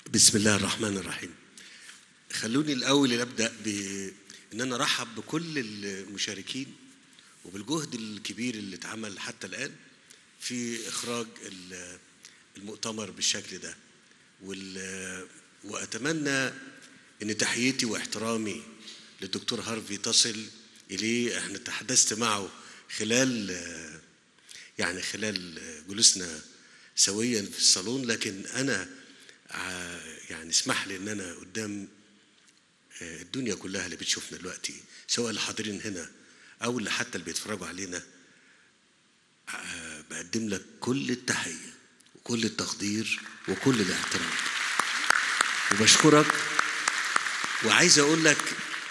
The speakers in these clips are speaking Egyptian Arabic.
بسم الله الرحمن الرحيم خلوني الأول أبدأ بأن أنا أرحب بكل المشاركين وبالجهد الكبير اللي اتعمل حتى الآن في إخراج ال- المؤتمر بالشكل ده وال- وأتمنى أن تحيتي واحترامي للدكتور هارفي تصل إليه احنا تحدثت معه خلال يعني خلال جلوسنا سويا في الصالون لكن انا ع- يعني اسمح لي ان انا قدام آه، الدنيا كلها اللي بتشوفنا دلوقتي سواء اللي حاضرين هنا او اللي حتى اللي بيتفرجوا علينا آه، بقدم لك كل التحيه وكل التقدير وكل الاحترام وبشكرك وعايز اقول لك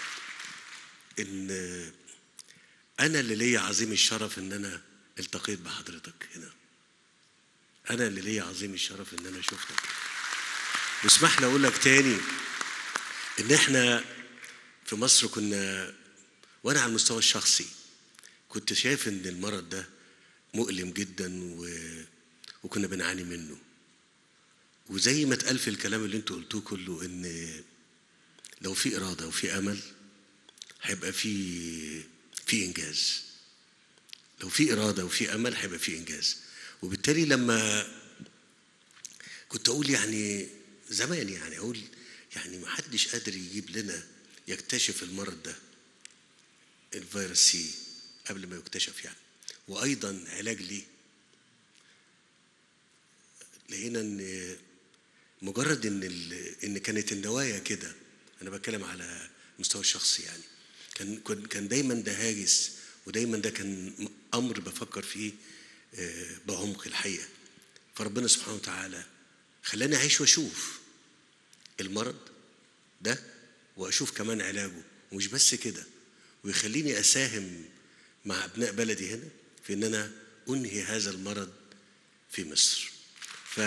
ان انا اللي ليا عظيم الشرف ان انا التقيت بحضرتك هنا انا اللي ليا عظيم الشرف ان انا شفتك واسمح لي اقول لك تاني ان احنا في مصر كنا وانا على المستوى الشخصي كنت شايف ان المرض ده مؤلم جدا و... وكنا بنعاني منه وزي ما اتقال في الكلام اللي انتوا قلتوه كله ان لو في اراده وفي امل هيبقى في في انجاز لو في اراده وفي امل هيبقى في انجاز وبالتالي لما كنت اقول يعني زمان يعني اقول يعني ما حدش قادر يجيب لنا يكتشف المرض ده الفيروس سي قبل ما يكتشف يعني وايضا علاج ليه لقينا ان مجرد ان ال- ان كانت النوايا كده انا بتكلم على المستوى الشخصي يعني كان كان كان دايما ده هاجس ودايما ده كان امر بفكر فيه آه، بعمق الحقيقه فربنا سبحانه وتعالى خلاني اعيش واشوف المرض ده واشوف كمان علاجه ومش بس كده ويخليني اساهم مع ابناء بلدي هنا في ان انا انهي هذا المرض في مصر ف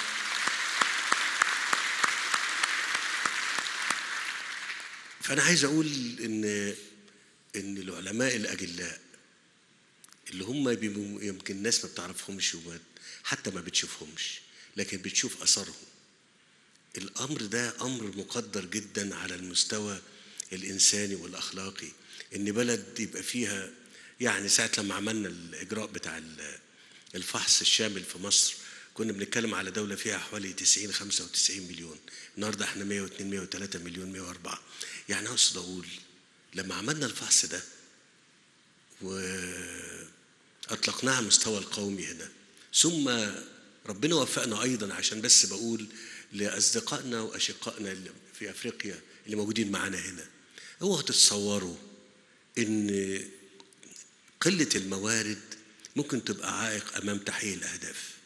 فانا عايز اقول ان ان العلماء الاجلاء اللي هم بيبقوا- يمكن الناس ما بتعرفهمش وما حتى ما بتشوفهمش لكن بتشوف اثرهم الامر ده امر مقدر جدا على المستوى الانساني والاخلاقي ان بلد يبقى فيها يعني ساعه لما عملنا الاجراء بتاع ال- الفحص الشامل في مصر كنا بنتكلم على دوله فيها حوالي 90 95 مليون النهارده احنا 102 103 مليون 104 يعني اقصد اقول لما عملنا الفحص ده واطلقناها على المستوى القومي هنا ثم ربنا وفقنا ايضا عشان بس بقول لاصدقائنا واشقائنا اللي في افريقيا اللي موجودين معانا هنا اوعوا تتصوروا ان قله الموارد ممكن تبقى عائق امام تحقيق الاهداف